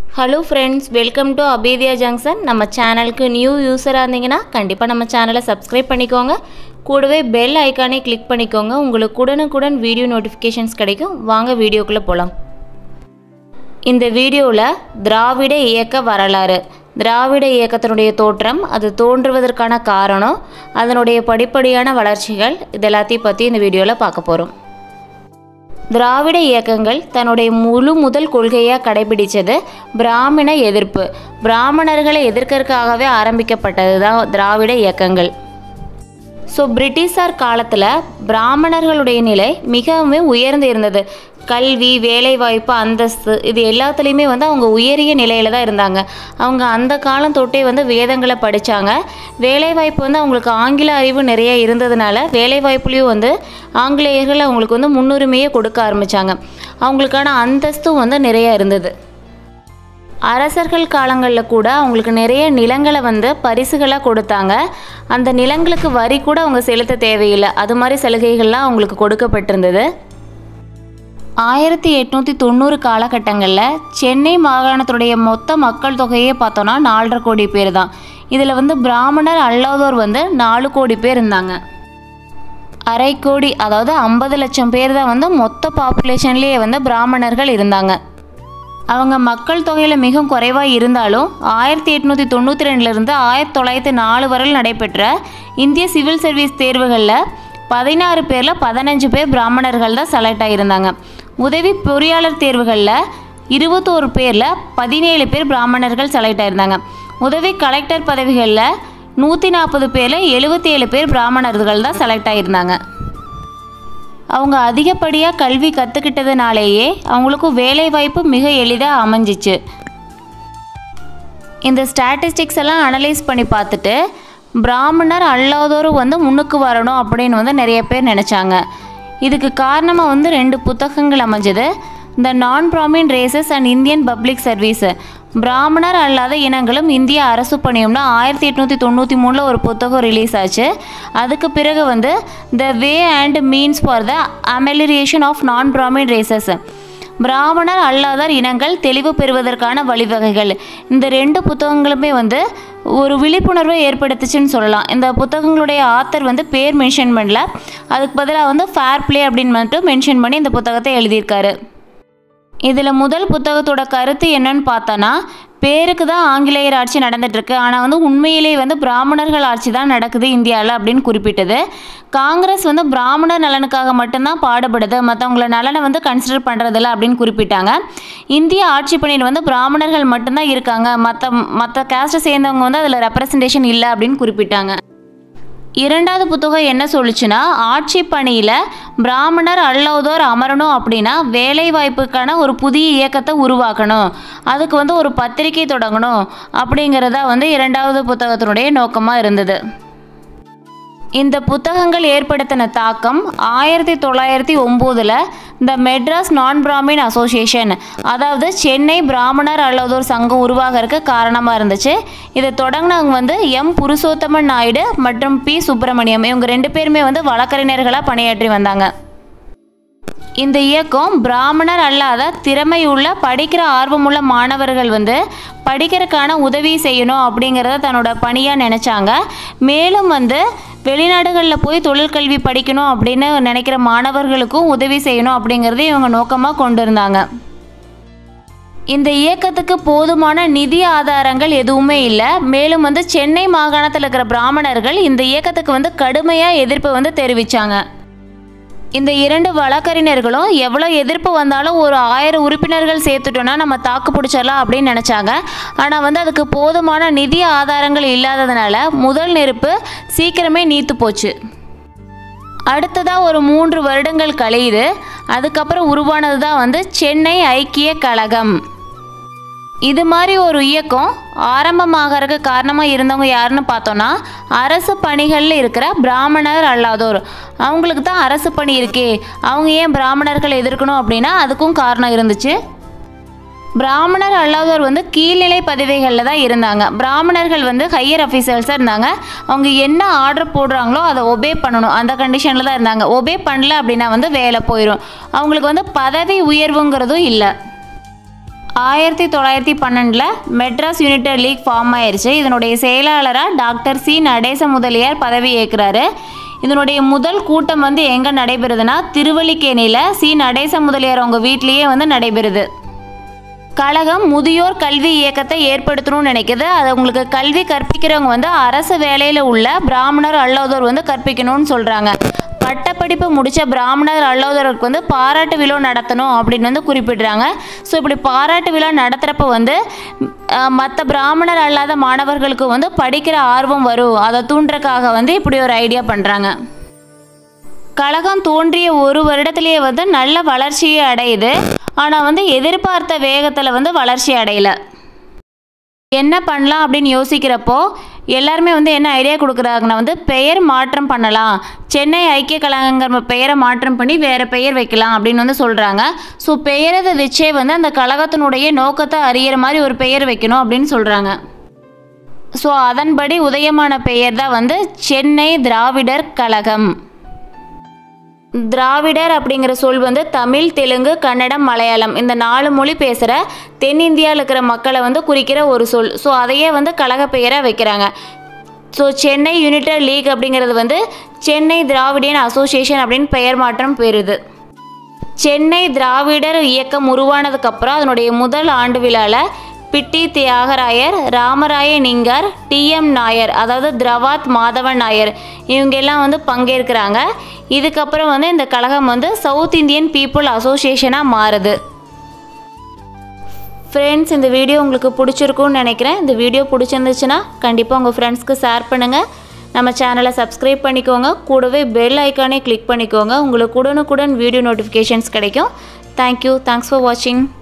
hello friends welcome to அபேதியா junction நம்ம சேனலுக்கு நியூ யூஸராக இருந்தீங்கன்னா கண்டிப்பாக நம்ம சேனலை சப்ஸ்கிரைப் பண்ணிக்கோங்க கூடவே பெல் ஐக்கானே கிளிக் பண்ணிக்கோங்க உங்களுக்கு உடனுக்குடன் வீடியோ நோட்டிஃபிகேஷன்ஸ் கிடைக்கும் வாங்க வீடியோக்குள்ளே போகலாம் இந்த வீடியோவில் திராவிட இயக்க வரலாறு திராவிட இயக்கத்தினுடைய தோற்றம் அது தோன்றுவதற்கான காரணம் அதனுடைய படிப்படியான வளர்ச்சிகள் இது எல்லாத்தையும் பற்றி இந்த வீடியோவில் பார்க்க போகிறோம் திராவிட இயக்கங்கள் தன்னுடைய முழு முதல் கொள்கையாக கடைபிடித்தது பிராமண எதிர்ப்பு பிராமணர்களை எதிர்க்கறதுக்காகவே ஆரம்பிக்கப்பட்டது தான் திராவிட இயக்கங்கள் ஸோ பிரிட்டிஷார் காலத்தில் பிராமணர்களுடைய நிலை மிகவும் உயர்ந்து இருந்தது கல்வி வேலைவாய்ப்பு அந்தஸ்து இது எல்லாத்துலேயுமே வந்து அவங்க உயரிய நிலையில் தான் இருந்தாங்க அவங்க அந்த காலம் தொட்டே வந்து வேதங்களை படித்தாங்க வேலைவாய்ப்பு வந்து அவங்களுக்கு ஆங்கில அறிவு நிறைய இருந்ததுனால வேலைவாய்ப்புலேயும் வந்து ஆங்கிலேயர்கள் அவங்களுக்கு வந்து முன்னுரிமையை கொடுக்க ஆரம்பித்தாங்க அவங்களுக்கான அந்தஸ்தும் வந்து நிறைய இருந்தது அரசர்கள் காலங்களில் கூட அவங்களுக்கு நிறைய நிலங்களை வந்து பரிசுகளாக கொடுத்தாங்க அந்த நிலங்களுக்கு வரி கூட அவங்க செலுத்த தேவையில்லை அது மாதிரி சலுகைகள்லாம் அவங்களுக்கு கொடுக்கப்பட்டிருந்தது ஆயிரத்தி எட்நூற்றி தொண்ணூறு காலகட்டங்களில் சென்னை மாகாணத்துடைய மொத்த மக்கள் தொகையே பார்த்தோன்னா நாலரை கோடி பேர் தான் இதில் வந்து பிராமணர் அல்லாதோர் வந்து நாலு கோடி பேர் இருந்தாங்க அரை கோடி அதாவது ஐம்பது லட்சம் பேர் தான் வந்து மொத்த பாப்புலேஷன்லேயே வந்து பிராமணர்கள் இருந்தாங்க அவங்க மக்கள் தொகையில் மிகவும் குறைவாக இருந்தாலும் ஆயிரத்தி எட்நூற்றி தொண்ணூற்றி ரெண்டுலேருந்து ஆயிரத்தி தொள்ளாயிரத்தி நாலு வரையில் நடைபெற்ற இந்திய சிவில் சர்வீஸ் தேர்வுகளில் பதினாறு பேரில் பதினஞ்சு பேர் பிராமணர்கள் தான் செலக்ட் ஆகியிருந்தாங்க உதவி பொறியாளர் தேர்வுகளில் இருபத்தோரு பேரில் பதினேழு பேர் பிராமணர்கள் செலக்ட் ஆகியிருந்தாங்க உதவி கலெக்டர் பதவிகளில் நூற்றி நாற்பது பேரில் எழுபத்தேழு பேர் பிராமணர்கள் தான் செலக்ட் ஆகியிருந்தாங்க அவங்க அதிகப்படியாக கல்வி கற்றுக்கிட்டதுனாலேயே அவங்களுக்கும் வேலைவாய்ப்பு மிக எளிதாக அமைஞ்சிச்சு இந்த ஸ்டாட்டிஸ்டிக்ஸ் எல்லாம் அனலைஸ் பண்ணி பார்த்துட்டு பிராமணர் அல்லாதோரும் வந்து முன்னுக்கு வரணும் அப்படின்னு வந்து நிறைய பேர் நினச்சாங்க இதுக்கு காரணமாக வந்து ரெண்டு புத்தகங்கள் அமைஞ்சது த நான் Brahmin races and Indian public service பிராமணர் அல்லாத இனங்களும் இந்திய அரசு பணியும்னா ஆயிரத்தி எட்நூற்றி தொண்ணூற்றி மூணில் ஒரு புத்தகம் ரிலீஸ் ஆச்சு அதுக்கு பிறகு வந்து the way and means for the amelioration of நான் பிராமின் ரேசஸ் பிராமணர் அல்லாதார் இனங்கள் தெளிவு பெறுவதற்கான வழிவகைகள் இந்த ரெண்டு புத்தகங்களுமே வந்து ஒரு விழிப்புணர்வை ஏற்படுத்துச்சுன்னு சொல்லலாம் இந்த புத்தகங்களுடைய ஆத்தர் வந்து பேர் மென்ஷன் பண்ணல அதுக்கு பதிலாக வந்து ஃபேர் ப்ளே அப்படின்னு மட்டும் மென்ஷன் பண்ணி இந்த புத்தகத்தை எழுதியிருக்காரு இதில் முதல் புத்தகத்தோட கருத்து என்னன்னு பார்த்தோன்னா பேருக்கு தான் ஆங்கிலேயர் ஆட்சி நடந்துட்டுருக்கு ஆனால் வந்து உண்மையிலே வந்து பிராமணர்கள் ஆட்சி தான் நடக்குது இந்தியாவில் அப்படின்னு குறிப்பிட்டது காங்கிரஸ் வந்து பிராமணர் நலனுக்காக மட்டும்தான் பாடுபடுது மற்றவங்கள நலனை வந்து கன்சிடர் பண்ணுறதில்ல அப்படின்னு குறிப்பிட்டாங்க இந்திய ஆட்சி பணியில் வந்து பிராமணர்கள் மட்டும்தான் இருக்காங்க மற்ற மற்ற கேஸ்ட்டை சேர்ந்தவங்க வந்து அதில் ரெப்ரசன்டேஷன் இல்லை அப்படின்னு குறிப்பிட்டாங்க இரண்டாவது புத்தகம் என்ன சொல்லுச்சுன்னா ஆட்சி பணியில் பிராமணர் அல்லாதோர் அமரணும் அப்படின்னா வேலை வாய்ப்புக்கான ஒரு புதிய இயக்கத்தை உருவாக்கணும் அதுக்கு வந்து ஒரு பத்திரிகை தொடங்கணும் அப்படிங்கிறதா வந்து இரண்டாவது புத்தகத்தினுடைய நோக்கமாக இருந்தது இந்த புத்தகங்கள் ஏற்படுத்தின தாக்கம் ஆயிரத்தி தொள்ளாயிரத்தி ஒம்போதில் த மெட்ராஸ் நான் பிராமின் அசோசியேஷன் அதாவது சென்னை பிராமணர் அல்லதோர் சங்கம் உருவாகிறதுக்கு காரணமாக இருந்துச்சு இதை தொடங்கினவங்க வந்து எம் புருஷோத்தமன் நாயுடு மற்றும் பி சுப்பிரமணியம் இவங்க ரெண்டு பேருமே வந்து வழக்கறிஞர்களாக பணியாற்றி வந்தாங்க இந்த இயக்கம் பிராமணர் அல்லாத திறமையுள்ள படிக்கிற ஆர்வமுள்ள மாணவர்கள் வந்து படிக்கிறதுக்கான உதவி செய்யணும் அப்படிங்கிறத தன்னோட பணியாக நினச்சாங்க மேலும் வந்து வெளிநாடுகளில் போய் தொழிற்கல்வி படிக்கணும் அப்படின்னு நினைக்கிற மாணவர்களுக்கும் உதவி செய்யணும் அப்படிங்கிறது இவங்க நோக்கமாக கொண்டு இருந்தாங்க இந்த இயக்கத்துக்கு போதுமான நிதி ஆதாரங்கள் எதுவுமே இல்லை மேலும் வந்து சென்னை மாகாணத்தில் இருக்கிற பிராமணர்கள் இந்த இயக்கத்துக்கு வந்து கடுமையாக எதிர்ப்பு வந்து தெரிவித்தாங்க இந்த இரண்டு வழக்கறிஞர்களும் எவ்வளோ எதிர்ப்பு வந்தாலும் ஒரு ஆயிரம் உறுப்பினர்கள் சேர்த்துட்டோன்னா நம்ம தாக்கு பிடிச்சிடலாம் அப்படின்னு நினச்சாங்க ஆனால் வந்து அதுக்கு போதுமான நிதி ஆதாரங்கள் இல்லாததுனால முதல் நெருப்பு சீக்கிரமே நீத்து போச்சு அடுத்ததாக ஒரு மூன்று வருடங்கள் கழியுது அதுக்கப்புறம் உருவானது தான் வந்து சென்னை ஐக்கிய கழகம் இது மாதிரி ஒரு இயக்கம் ஆரம்பமாகறதுக்கு காரணமாக இருந்தவங்க யாருன்னு பார்த்தோன்னா அரசு பணிகளில் இருக்கிற பிராமணர் அல்லாதோர் அவங்களுக்கு தான் அரசு பணி இருக்கே அவங்க ஏன் பிராமணர்கள் எதிர்க்கணும் அப்படின்னா அதுக்கும் காரணம் இருந்துச்சு பிராமணர் அல்லாதோர் வந்து கீழ்நிலை பதவிகளில் தான் இருந்தாங்க பிராமணர்கள் வந்து ஹையர் அஃபீஸர்ஸாக இருந்தாங்க அவங்க என்ன ஆர்டர் போடுறாங்களோ அதை ஒபே பண்ணணும் அந்த கண்டிஷனில் தான் இருந்தாங்க ஒபே பண்ணல அப்படின்னா வந்து வேலை போயிடும் அவங்களுக்கு வந்து பதவி உயர்வுங்கிறதும் இல்லை ஆயிரத்தி தொள்ளாயிரத்தி பன்னெண்டில் மெட்ராஸ் யுனைடெட் லீக் ஃபார்ம் ஆயிருச்சு இதனுடைய செயலாளராக டாக்டர் சி நடேச முதலியார் பதவி ஏற்கிறாரு இதனுடைய முதல் கூட்டம் வந்து எங்கே நடைபெறுதுன்னா திருவல்லிக்கேணியில் சி நடேச முதலியார் அவங்க வீட்லேயே வந்து நடைபெறுது கழகம் முதியோர் கல்வி இயக்கத்தை ஏற்படுத்தணும்னு நினைக்குது அது உங்களுக்கு கல்வி கற்பிக்கிறவங்க வந்து அரசு வேலையில் உள்ள பிராமணர் அல்லாதோர் வந்து கற்பிக்கணும்னு சொல்கிறாங்க பட்டப்படிப்பு முடித்த பிராமணர் அல்லாதோருக்கு வந்து பாராட்டு விழா நடத்தணும் அப்படின்னு வந்து குறிப்பிடுறாங்க ஸோ இப்படி பாராட்டு விழா நடத்துகிறப்ப வந்து மற்ற பிராமணர் அல்லாத மாணவர்களுக்கு வந்து படிக்கிற ஆர்வம் வரும் அதை தூண்டுறதுக்காக வந்து இப்படி ஒரு ஐடியா பண்ணுறாங்க கழகம் தோன்றிய ஒரு வருடத்திலேயே வந்து நல்ல வளர்ச்சியை அடையுது ஆனால் வந்து எதிர்பார்த்த வேகத்தில் வந்து வளர்ச்சி அடையல என்ன பண்ணலாம் அப்படின்னு யோசிக்கிறப்போ எல்லாருமே வந்து என்ன ஐடியா கொடுக்குறாங்கன்னா வந்து பெயர் மாற்றம் பண்ணலாம் சென்னை ஐக்கிய கழகங்கிற பெயரை மாற்றம் பண்ணி வேறு பெயர் வைக்கலாம் அப்படின்னு வந்து சொல்கிறாங்க ஸோ பெயரதை வச்சே வந்து அந்த கழகத்தினுடைய நோக்கத்தை அறியிற மாதிரி ஒரு பெயர் வைக்கணும் அப்படின்னு சொல்கிறாங்க ஸோ அதன்படி உதயமான பெயர் தான் வந்து சென்னை திராவிடர் கழகம் திராவிடர் அப்படிங்கிற சொல் வந்து தமிழ் தெலுங்கு கன்னடம் மலையாளம் இந்த நாலு மொழி பேசுகிற தென்னிந்தியாவில் இருக்கிற மக்களை வந்து குறிக்கிற ஒரு சொல் ஸோ அதையே வந்து கழக பெயராக வைக்கிறாங்க ஸோ சென்னை யுனைடெட் லீக் அப்படிங்கிறது வந்து சென்னை திராவிடியன் அசோசியேஷன் அப்படின்னு பெயர் மாற்றம் பெறுது சென்னை திராவிடர் இயக்கம் உருவானதுக்கப்புறம் அதனுடைய முதல் ஆண்டு விழாவில் P T Thiyagarayar Ramarayaningar T M Nair அதாவது திரவாத் மாதவன் நாயர் இவங்க எல்லாம் வந்து பங்கேற்கிறாங்க இதுக்கப்புறம் வந்து இந்த கழகம் வந்து சவுத் இந்தியன் பீப்புள் அசோசியேஷனாக மாறுது ஃப்ரெண்ட்ஸ் இந்த வீடியோ உங்களுக்கு பிடிச்சிருக்கும்னு நினைக்கிறேன் இந்த வீடியோ பிடிச்சிருந்துச்சுன்னா கண்டிப்பாக உங்கள் ஃப்ரெண்ட்ஸ்க்கு ஷேர் பண்ணுங்கள் நம்ம சேனலை சப்ஸ்கிரைப் பண்ணிக்கோங்க கூடவே பெல் ஐக்கானே கிளிக் பண்ணிக்கோங்க உங்களுக்கு உடனுக்குடன் வீடியோ நோட்டிஃபிகேஷன்ஸ் கிடைக்கும் தேங்க்யூ தேங்க்ஸ் ஃபார் வாட்சிங்